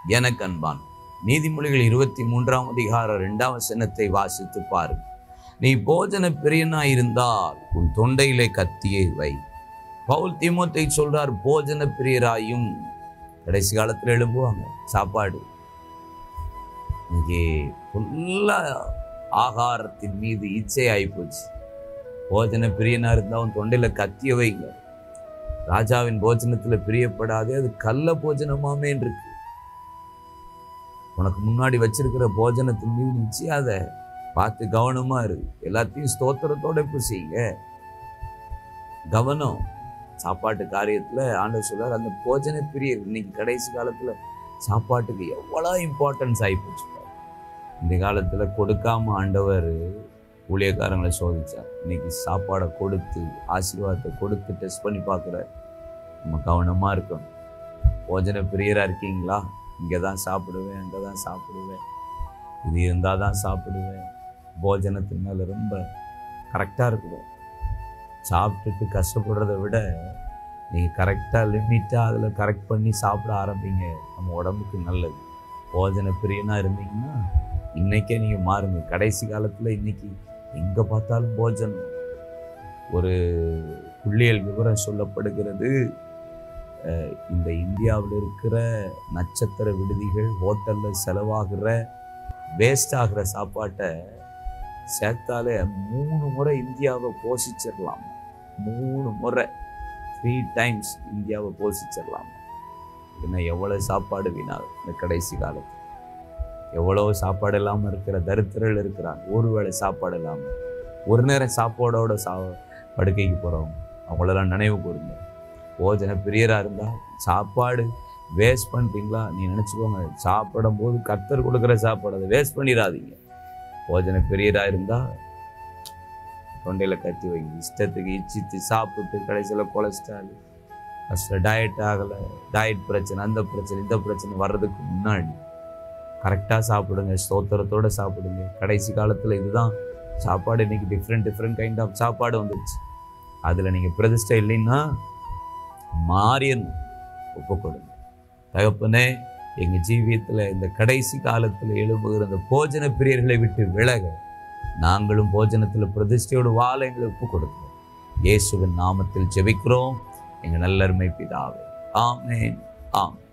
எனக்கு அன்பான் நீதிமொழிகள் இருபத்தி மூன்றாம் அதிகாரம் இரண்டாம் வசனத்தை வாசித்து பாருங்க நீ போஜன பிரியனாய் இருந்தால் உன் தொண்டையிலே கத்தியை வை பவுல் தீமோத்தை சொல்றார் போஜன பிரியராயும் கடைசி காலத்துல எழும்புவாங்க சாப்பாடு இன்னைக்கு ஃபுல்லா ஆகாரத்தின் மீது இச்சை ஆயிப்போச்சு போஜன பிரியனா இருந்தா அவன் தொண்டையில கத்திய வைங்க ராஜாவின் போஜனத்துல பிரியப்படாதே அது கள்ள போஜனமாமே இருக்கு உனக்கு முன்னாடி வச்சிருக்கிற போஜனத்தின் மீது நிச்சயாத பார்த்து கவனமா இரு எல்லாத்தையும் ஸ்தோத்திரத்தோட இப்போ செய்யுங்க கவனம் சாப்பாட்டு காரியத்துல ஆண்டவர் சொல்றார் அந்த போஜன பிரியர் இன்னைக்கு கடைசி காலத்துல சாப்பாட்டுக்கு எவ்வளோ இம்பார்ட்டன்ஸ் ஆகிப்போச்சு பாரு. இந்த காலத்துல கொடுக்காம ஆண்டவர் ஊழியக்காரங்களை சோதிச்சார் இன்னைக்கு சாப்பாடை கொடுத்து ஆசீர்வாதத்தை கொடுத்து டெஸ்ட் பண்ணி பார்க்குறார் நம்ம கவனமா இருக்கணும் போஜன பிரியரா இருக்கீங்களா இங்கே தான் சாப்பிடுவேன் அங்கே தான் சாப்பிடுவேன் இது இருந்தால் தான் சாப்பிடுவேன் போஜனத்தின் மேலே ரொம்ப கரெக்டாக இருக்கணும் சாப்பிட்டுட்டு கஷ்டப்படுறத விட நீங்கள் கரெக்டாக லிமிட்டாக அதில் கரெக்ட் பண்ணி சாப்பிட ஆரம்பிங்க நம்ம உடம்புக்கு நல்லது போஜன பிரியனாக இருந்தீங்கன்னா இன்னைக்கே நீங்கள் மாறுங்க கடைசி காலத்தில் இன்னைக்கு எங்கே பார்த்தாலும் போஜனம் ஒரு புள்ளியல் விவரம் சொல்லப்படுகிறது அஹ், இந்த இந்தியாவில் இருக்கிற நட்சத்திர விடுதிகள் ஹோட்டலில் செலவாகிற வேஸ்ட் ஆகிற சாப்பாட்டை சேர்த்தாலே மூணு முறை இந்தியாவை போஷிச்சிடலாம் மூணு முறை த்ரீ டைம்ஸ் இந்தியாவை போஷிச்சிடலாம் என்ன எவ்வளோ சாப்பாடு வீணாகும் இந்த கடைசி காலத்தில் எவ்வளோ சாப்பாடு இல்லாமல் இருக்கிற தரித்திரர்கள் இருக்கிறாங்க ஒரு வேளை சாப்பாடு இல்லாமல் ஒரு நேரம் சாப்பாடோட சா படுக்கைக்கு போகிறவங்க அவங்களெல்லாம் நினைவு கூறுங்க போஜன பிரியராக இருந்தால் சாப்பாடு வேஸ்ட் பண்ணுறீங்களா நீ நினச்சிக்கோங்க சாப்பிடும் போது கத்தர் கொடுக்குற சாப்பாடு அதை வேஸ்ட் பண்ணிடாதீங்க போஜன பிரியராக இருந்தால் தொண்டையில் கத்தி வைங்க இஷ்டத்துக்கு இச்சித்து சாப்பிட்டு கடைசியில் கொலஸ்ட்ரால் ஃபஸ்ட்டு டயட் ஆகலை டயட் பிரச்சனை அந்த பிரச்சனை இந்த பிரச்சனை வர்றதுக்கு முன்னாடி கரெக்டாக சாப்பிடுங்க ஸ்தோத்திரத்தோடு சாப்பிடுங்க கடைசி காலத்தில் இதுதான் சாப்பாடு இன்னைக்கு டிஃப்ரெண்ட் டிஃப்ரெண்ட் கைண்ட் ஆஃப் சாப்பாடு வந்துடுச்சு அதில் நீங்கள் பிரதிஷ்டை இல்லைன்னா மாறியணும் ஒப்பு கொடுங்க தகப்பனே எங்கள் ஜீவியத்தில் இந்த கடைசி காலத்தில் எழுப்புகிற அந்த போஜன பிரியர்களை விட்டு விலக நாங்களும் போஜனத்தில் பிரதிஷ்டையோடு வாழ எங்களை ஒப்பு கொடுக்கிறோம் இயேசுவின் நாமத்தில் ஜெபிக்கிறோம் எங்கள் நல்லருமை பிதாவே ஆமென் ஆம்